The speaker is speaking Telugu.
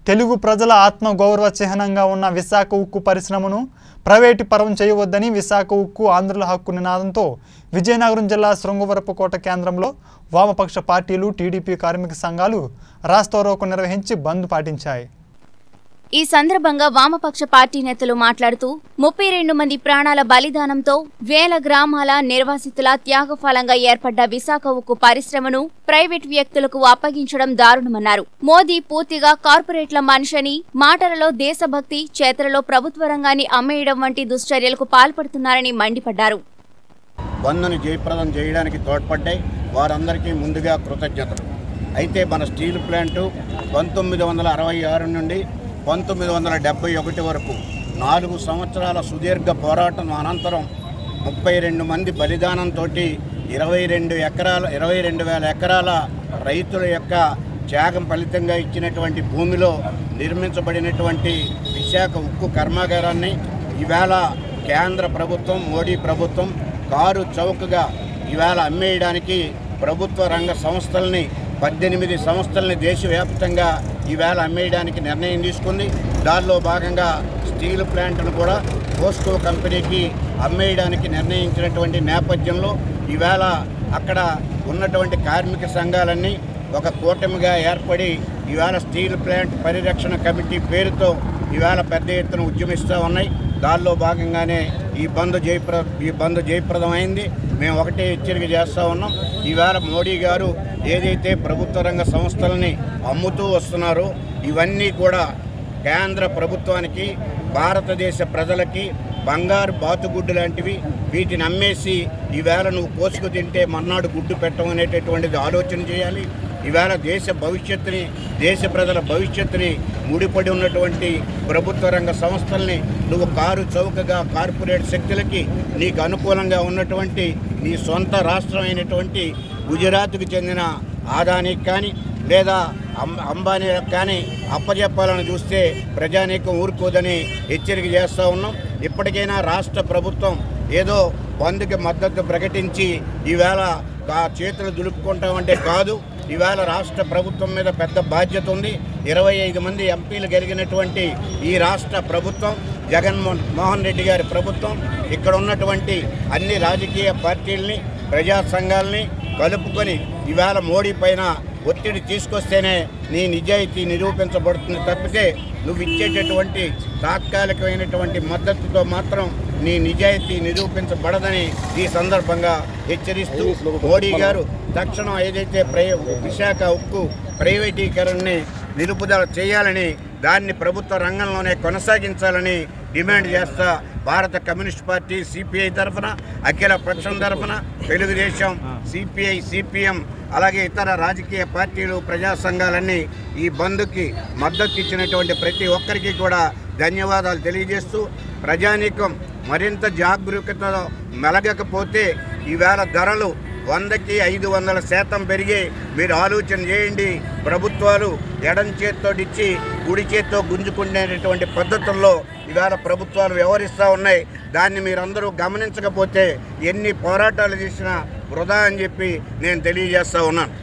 తెలుగు ప్రజల ఆత్మ గౌరవ చిహ్నంగా ఉన్న విశాఖ ఉక్కు పరిశ్రమను ప్రైవేటు పరం చేయవద్దని విశాఖ ఉక్కు ఆంధ్రుల హక్కు నినాదంతో విజయనగరం జిల్లా శృంగవరపుకోట కేంద్రంలో వామపక్ష పార్టీలు టీడీపీ కార్మిక సంఘాలు రాస్తారోకో నిర్వహించి బంద్ పాటించాయి ఈ సందర్భంగా వామపక్ష పార్టీ నేతలు మాట్లాడుతూ ముప్పై రెండు మంది ప్రాణాల బలిదానంతో వేల గ్రామాల నిర్వాసితుల త్యాగఫలంగా ఏర్పడ్డ విశాఖ ఉక్కు పరిశ్రమను ప్రైవేట్ వ్యక్తులకు అప్పగించడం దారుణమన్నారు మోదీ పూర్తిగా కార్పొరేట్ల మనిషని మాటలలో దేశభక్తి చేతలలో ప్రభుత్వ రంగాన్ని అమ్మేయడం వంటి దుశ్చర్యలకు పాల్పడుతున్నారని మండిపడ్డారు బంద్ను జయప్రదం చేయడానికి తోడ్పడ్డాయి వారందరికీ ముందుగా కృతజ్ఞతలు అయితే మన స్టీల్ ప్లాంటు పంతొమ్మిది వందల అరవై ఆరు నుండి పంతొమ్మిది వందల డెబ్బై ఒకటి వరకు నాలుగు సంవత్సరాల సుదీర్ఘ పోరాటం అనంతరం ముప్పై రెండు మంది బలిదానంతో ఇరవై రెండు ఎకరాల ఇరవై రెండు వేల ఎకరాల రైతుల యొక్క త్యాగం ఫలితంగా ఇచ్చినటువంటి భూమిలో నిర్మించబడినటువంటి విశాఖ ఉక్కు కర్మాగారాన్ని ఈవేళ కేంద్ర ప్రభుత్వం మోడీ ప్రభుత్వం కారు చౌకగా ఈవేళ అమ్మేయడానికి ప్రభుత్వ రంగ సంస్థల్ని పద్దెనిమిది సంస్థల్ని దేశవ్యాప్తంగా ఈవేళ అమ్మేయడానికి నిర్ణయం తీసుకుంది దానిలో భాగంగా స్టీల్ ప్లాంట్ను కూడా పోస్కో కంపెనీకి అమ్మేయడానికి నిర్ణయించినటువంటి నేపథ్యంలో ఈవేళ అక్కడ ఉన్నటువంటి కార్మిక సంఘాలన్నీ ఒక కూటమిగా ఏర్పడి ఈవేళ స్టీల్ ప్లాంట్ పరిరక్షణ కమిటీ పేరుతో ఈవేళ పెద్ద ఎత్తున ఉద్యమిస్తూ ఉన్నాయి దానిలో భాగంగానే ఈ బంద్ జయప్ర ఈ బంద్ జయప్రదమైంది మేము ఒకటే హెచ్చరిక చేస్తూ ఉన్నాం ఈవేళ మోడీ గారు ఏదైతే ప్రభుత్వ రంగ సంస్థలని అమ్ముతూ వస్తున్నారో ఇవన్నీ కూడా కేంద్ర ప్రభుత్వానికి భారతదేశ ప్రజలకి బంగారు బాతుగుడ్డు లాంటివి వీటిని అమ్మేసి ఈవేళ నువ్వు కోసుకు తింటే మన్నాడు గుడ్డు పెట్టమనేటటువంటిది ఆలోచన చేయాలి ఈవేళ దేశ భవిష్యత్తుని దేశ ప్రజల భవిష్యత్తుని ముడిపడి ఉన్నటువంటి ప్రభుత్వ రంగ సంస్థల్ని నువ్వు కారు చౌకగా కార్పొరేట్ శక్తులకి నీకు అనుకూలంగా ఉన్నటువంటి నీ సొంత రాష్ట్రం అయినటువంటి గుజరాత్కు చెందిన ఆదానికి కానీ లేదా అం అంబానీలకు కానీ అప్పజెప్పాలని చూస్తే ప్రజానీకం ఊరుకోదని హెచ్చరిక చేస్తూ ఉన్నాం ఇప్పటికైనా రాష్ట్ర ప్రభుత్వం ఏదో బంద్కి మద్దతు ప్రకటించి ఈవేళ కా- చేతులు దులుపుకుంటామంటే కాదు ఈవేళ రాష్ట్ర ప్రభుత్వం మీద పెద్ద బాధ్యత ఉంది ఇరవై ఐదు మంది ఎంపీలు కలిగినటువంటి ఈ రాష్ట్ర ప్రభుత్వం జగన్మోహన్ మోహన్ రెడ్డి గారి ప్రభుత్వం ఇక్కడ ఉన్నటువంటి అన్ని రాజకీయ పార్టీల్ని ప్రజా సంఘాలని కలుపుకొని ఈవేళ మోడీ పైన ఒత్తిడి తీసుకొస్తేనే నీ నిజాయితీ నిరూపించబడుతుంది తప్పితే నువ్వు ఇచ్చేటటువంటి తాత్కాలికమైనటువంటి మద్దతుతో మాత్రం నీ నిజాయితీ నిరూపించబడదని ఈ సందర్భంగా హెచ్చరిస్తూ మోడీ గారు తక్షణం ఏదైతే ప్రై విశాఖ ఉక్కు ప్రైవేటీకరణని నిలుపుదల చేయాలని దాన్ని ప్రభుత్వ రంగంలోనే కొనసాగించాలని డిమాండ్ చేస్తా భారత కమ్యూనిస్ట్ పార్టీ సిపిఐ తరఫున అఖిల పక్షం తరఫున తెలుగుదేశం సిపిఐ సిపిఎం అలాగే ఇతర రాజకీయ పార్టీలు ప్రజా సంఘాలన్నీ ఈ బంద్కి మద్దతు ఇచ్చినటువంటి ప్రతి ఒక్కరికి కూడా ధన్యవాదాలు తెలియజేస్తూ ప్రజానీకం మరింత జాగరూకతలో మెలగకపోతే ఈవేళ ధరలు వందకి ఐదు వందల శాతం పెరిగి మీరు ఆలోచన చేయండి ప్రభుత్వాలు ఎడం చేత్తో ఇచ్చి కుడి చేత్తో గుంజుకునేటటువంటి పద్ధతుల్లో ఇవాళ ప్రభుత్వాలు వ్యవహరిస్తూ ఉన్నాయి దాన్ని మీరందరూ గమనించకపోతే ఎన్ని పోరాటాలు చేసినా వృధా అని చెప్పి నేను తెలియజేస్తా ఉన్నాను